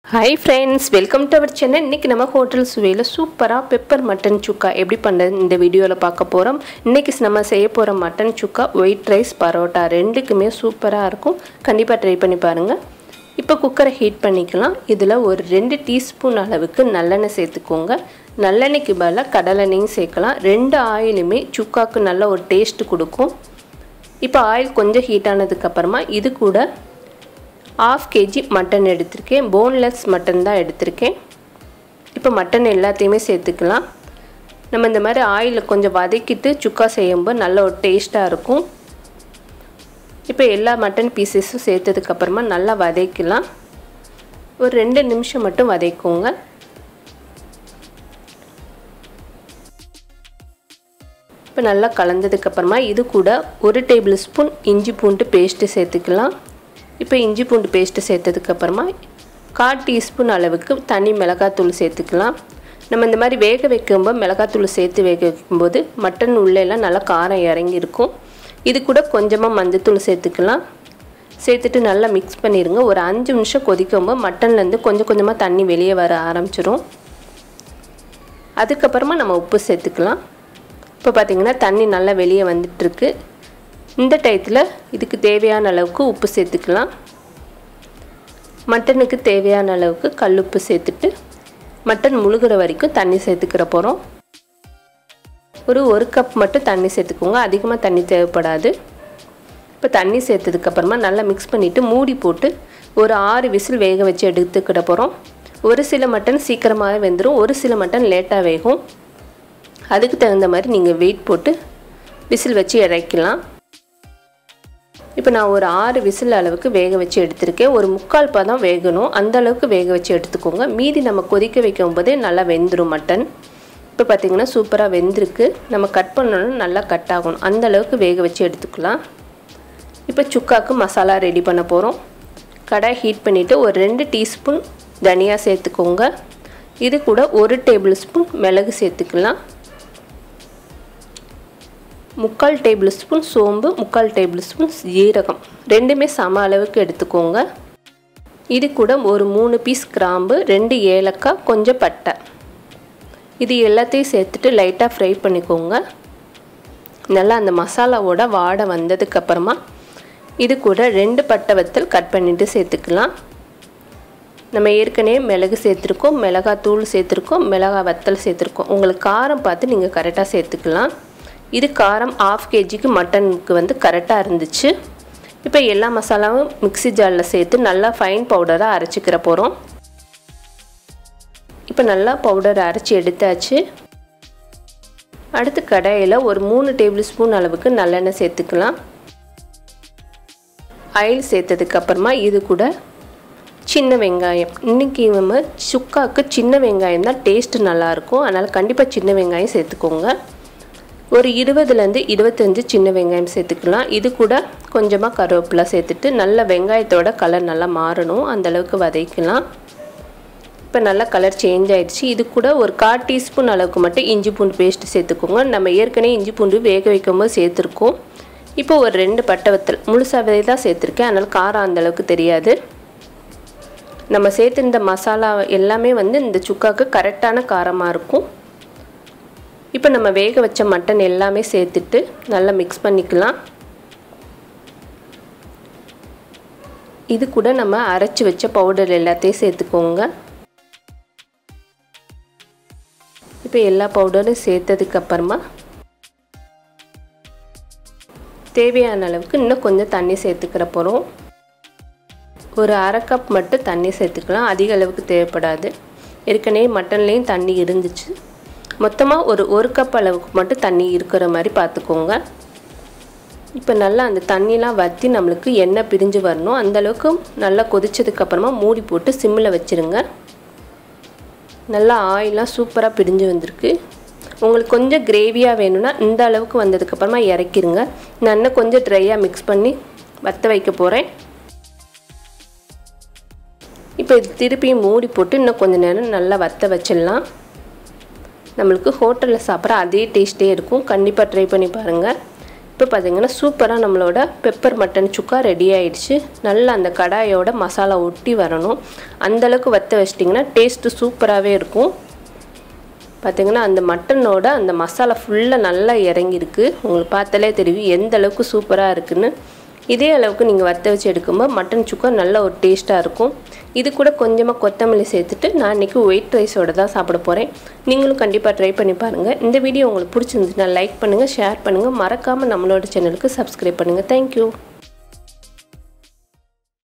hi friends welcome to our channel இன்றைக்கி நம்ம hotel சுவையில் சூப்பராக பெப்பர் மட்டன் சுக்கா எப்படி பண்ணுறது இந்த வீடியோவில் பார்க்க போகிறோம் இன்றைக்கி நம்ம செய்ய போகிற mutton chukka white rice parotta ரெண்டுக்குமே சூப்பராக இருக்கும் கண்டிப்பாக ட்ரை பண்ணி பாருங்கள் இப்போ குக்கரை ஹீட் பண்ணிக்கலாம் இதில் ஒரு ரெண்டு டீஸ்பூன் அளவுக்கு நல்லெண்ணெய் சேர்த்துக்கோங்க நல்லெண்ணெய்க்கு பதிலாக கடலெண்ணெயும் சேர்க்கலாம் ரெண்டு ஆயிலுமே சுக்காவுக்கு நல்ல ஒரு டேஸ்ட் கொடுக்கும் இப்போ ஆயில் கொஞ்சம் ஹீட் ஆனதுக்கப்புறமா இது கூட ஆஃப் கேஜி மட்டன் எடுத்திருக்கேன் போன்லெஸ் மட்டன் தான் எடுத்திருக்கேன் இப்போ மட்டன் எல்லாத்தையுமே சேர்த்துக்கலாம் நம்ம இந்த மாதிரி ஆயிலில் கொஞ்சம் வதக்கிட்டு சுக்கா செய்யும்போது நல்ல ஒரு டேஸ்ட்டாக இருக்கும் இப்போ எல்லா மட்டன் பீசஸும் சேர்த்ததுக்கப்புறமா நல்லா வதக்கலாம் ஒரு ரெண்டு நிமிஷம் மட்டும் வதக்குங்க இப்போ நல்லா கலந்ததுக்கப்புறமா இது கூட ஒரு டேபிள் ஸ்பூன் இஞ்சி பூண்டு பேஸ்ட்டு சேர்த்துக்கலாம் இப்போ இஞ்சி பூண்டு பேஸ்ட்டு சேர்த்ததுக்கப்புறமா கால் டீஸ்பூன் அளவுக்கு தனி மிளகாத்தூள் சேர்த்துக்கலாம் நம்ம இந்த மாதிரி வேக வைக்கும்போது மிளகாத்தூள் சேர்த்து வேக வைக்கும்போது மட்டன் உள்ளெல்லாம் நல்லா காரம் இறங்கி இருக்கும் இது கூட கொஞ்சமாக மஞ்சத்தூள் சேர்த்துக்கலாம் சேர்த்துட்டு நல்லா மிக்ஸ் பண்ணிடுங்க ஒரு அஞ்சு நிமிஷம் கொதிக்கும்போது மட்டன்லேருந்து கொஞ்சம் கொஞ்சமாக தண்ணி வெளியே வர ஆரம்பிச்சிரும் அதுக்கப்புறமா நம்ம உப்பு சேர்த்துக்கலாம் இப்போ பார்த்திங்கன்னா தண்ணி நல்லா வெளியே வந்துட்டுருக்கு இந்த டயத்தில் இதுக்கு தேவையான அளவுக்கு உப்பு சேர்த்துக்கலாம் மட்டனுக்கு தேவையான அளவுக்கு கல்லுப்பு சேர்த்துட்டு மட்டன் முழுகிற வரைக்கும் தண்ணி சேர்த்துக்கிற போகிறோம் ஒரு ஒரு கப் மட்டும் தண்ணி சேர்த்துக்கோங்க அதிகமாக தண்ணி தேவைப்படாது இப்போ தண்ணி சேர்த்ததுக்கப்புறமா நல்லா மிக்ஸ் பண்ணிவிட்டு மூடி போட்டு ஒரு ஆறு விசில் வேக வச்சு எடுத்துக்கிட போகிறோம் ஒரு சில மட்டன் சீக்கிரமாகவே வெந்துடும் ஒரு சில மட்டன் லேட்டாக வேகும் அதுக்கு தகுந்த மாதிரி நீங்கள் வெயிட் போட்டு விசில் வச்சு இறக்கலாம் இப்போ நான் ஒரு ஆறு விசில் அளவுக்கு வேக வச்சு எடுத்திருக்கேன் ஒரு முக்கால் பதம் வேகணும் அந்த அளவுக்கு வேக வச்சு எடுத்துக்கோங்க மீதி நம்ம கொதிக்க வைக்கும் போதே நல்லா வெந்துடும் மட்டன் இப்போ பார்த்திங்கன்னா சூப்பராக வெந்திருக்கு நம்ம கட் பண்ணணும் நல்லா கட் ஆகணும் அந்த அளவுக்கு வேக வச்சு எடுத்துக்கலாம் இப்போ சுக்காக்கு மசாலா ரெடி பண்ண போகிறோம் கடாய் ஹீட் பண்ணிவிட்டு ஒரு ரெண்டு டீஸ்பூன் தனியா சேர்த்துக்கோங்க இது கூட ஒரு டேபிள் ஸ்பூன் மிளகு சேர்த்துக்கலாம் முக்கால் டேபிள் ஸ்பூன் சோம்பு முக்கால் டேபிள் ஸ்பூன் ஜீரகம் ரெண்டுமே சம அளவுக்கு எடுத்துக்கோங்க இது கூட ஒரு மூணு பீஸ் கிராம்பு ரெண்டு ஏலக்காய் கொஞ்சம் பட்டை இது எல்லாத்தையும் சேர்த்துட்டு லைட்டாக ஃப்ரை பண்ணிக்கோங்க நல்லா அந்த மசாலாவோட வாடை வந்ததுக்கப்புறமா இது கூட ரெண்டு பட்டை வத்தல் கட் பண்ணிவிட்டு சேர்த்துக்கலாம் நம்ம ஏற்கனவே மிளகு சேர்த்துருக்கோம் மிளகாத்தூள் சேர்த்துருக்கோம் மிளகா வத்தல் சேர்த்துருக்கோம் உங்களுக்கு காரம் பார்த்து நீங்கள் கரெக்டாக சேர்த்துக்கலாம் இது காரம் ஆஃப் கேஜிக்கு மட்டனுக்கு வந்து கரெக்டாக இருந்துச்சு இப்போ எல்லா மசாலாவும் மிக்சி ஜாரில் சேர்த்து நல்லா ஃபைன் பவுடராக அரைச்சிக்கிற போகிறோம் இப்போ நல்லா பவுடர் அரைச்சி எடுத்தாச்சு அடுத்து கடாயில் ஒரு மூணு டேபிள் ஸ்பூன் அளவுக்கு நல்லெண்ணெய் சேர்த்துக்கலாம் ஆயில் சேர்த்ததுக்கப்புறமா இது கூட சின்ன வெங்காயம் இன்றைக்கி நம்ம சுக்காவுக்கு சின்ன வெங்காயம் தான் டேஸ்ட்டு நல்லாயிருக்கும் அதனால் கண்டிப்பாக சின்ன வெங்காயம் சேர்த்துக்கோங்க ஒரு இருபதுலேருந்து இருபத்தஞ்சி சின்ன வெங்காயம் சேர்த்துக்கலாம் இது கூட கொஞ்சமாக கருவேப்பிலை சேர்த்துட்டு நல்ல வெங்காயத்தோட கலர் நல்லா மாறணும் அந்தளவுக்கு வதக்கலாம் இப்போ நல்லா கலர் சேஞ்ச் ஆகிடுச்சு இது கூட ஒரு கால் டீஸ்பூன் அளவுக்கு மட்டும் இஞ்சி பூண்டு பேஸ்ட்டு சேர்த்துக்கோங்க நம்ம ஏற்கனவே இஞ்சி பூண்டு வேக வைக்கும்போது சேர்த்துருக்கோம் இப்போ ஒரு ரெண்டு பட்டை வத்தல் முழுசாவே தான் சேர்த்துருக்கேன் அதனால் காரம் அந்தளவுக்கு தெரியாது நம்ம சேர்த்துருந்த மசாலா எல்லாமே வந்து இந்த சுக்காவுக்கு கரெக்டான காரமாக இருக்கும் இப்போ நம்ம வேக வச்ச மட்டன் எல்லாமே சேர்த்துட்டு நல்லா மிக்ஸ் பண்ணிக்கலாம் இது கூட நம்ம அரைச்சி வச்ச பவுடர் எல்லாத்தையும் சேர்த்துக்கோங்க இப்போ எல்லா பவுடரும் சேர்த்ததுக்கப்புறமா தேவையான அளவுக்கு இன்னும் கொஞ்சம் தண்ணி சேர்த்துக்கிற போகிறோம் ஒரு அரை கப் மட்டும் தண்ணி சேர்த்துக்கலாம் அதிக அளவுக்கு தேவைப்படாது ஏற்கனவே மட்டன்லேயும் தண்ணி இருந்துச்சு மொத்தமாக ஒரு ஒரு கப் அளவுக்கு மட்டும் தண்ணி இருக்கிற மாதிரி பார்த்துக்கோங்க இப்போ நல்லா அந்த தண்ணிலாம் வற்றி நம்மளுக்கு எண்ணெய் பிரிஞ்சு வரணும் அந்தளவுக்கு நல்லா கொதிச்சதுக்கப்புறமா மூடி போட்டு சிம்மில் வச்சுருங்க நல்லா ஆயிலாம் சூப்பராக பிரிஞ்சு வந்திருக்கு உங்களுக்கு கொஞ்சம் கிரேவியாக வேணும்னா இந்த அளவுக்கு வந்ததுக்கப்புறமா இறக்கிருங்க நான் இன்னும் கொஞ்சம் ட்ரையாக மிக்ஸ் பண்ணி வற்ற வைக்க போகிறேன் இப்போ இது திருப்பியும் மூடி போட்டு இன்னும் கொஞ்சம் நேரம் நல்லா வற்ற வச்சிடலாம் நம்மளுக்கு ஹோட்டலில் சாப்பிட்ற அதே டேஸ்ட்டே இருக்கும் கண்டிப்பாக ட்ரை பண்ணி பாருங்கள் இப்போ பார்த்தீங்கன்னா சூப்பராக நம்மளோட பெப்பர் மட்டன் சுக்கா ரெடி ஆயிடுச்சு நல்லா அந்த கடாயோட மசாலா ஒட்டி வரணும் அந்தளவுக்கு வற்ற வச்சிட்டிங்கன்னா டேஸ்ட்டு சூப்பராகவே இருக்கும் பார்த்திங்கன்னா அந்த மட்டனோட அந்த மசாலா ஃபுல்லாக நல்லா இறங்கியிருக்கு உங்களுக்கு பார்த்தாலே தெரியும் எந்த அளவுக்கு சூப்பராக இருக்குன்னு இதே அளவுக்கு நீங்கள் வற்ற வச்சு எடுக்கும்போது மட்டன் சுக்கா நல்ல ஒரு டேஸ்ட்டாக இருக்கும் இது கூட கொஞ்சமாக கொத்தமல்லி சேர்த்துட்டு நான் இன்றைக்கி ஒயிட் ரைஸோட தான் சாப்பிட போகிறேன் நீங்களும் கண்டிப்பாக ட்ரை பண்ணி பாருங்கள் இந்த வீடியோ உங்களுக்கு பிடிச்சிருந்துச்சுன்னா லைக் பண்ணுங்கள் ஷேர் பண்ணுங்கள் மறக்காமல் நம்மளோட சேனலுக்கு சப்ஸ்கிரைப் பண்ணுங்கள் தேங்க்யூ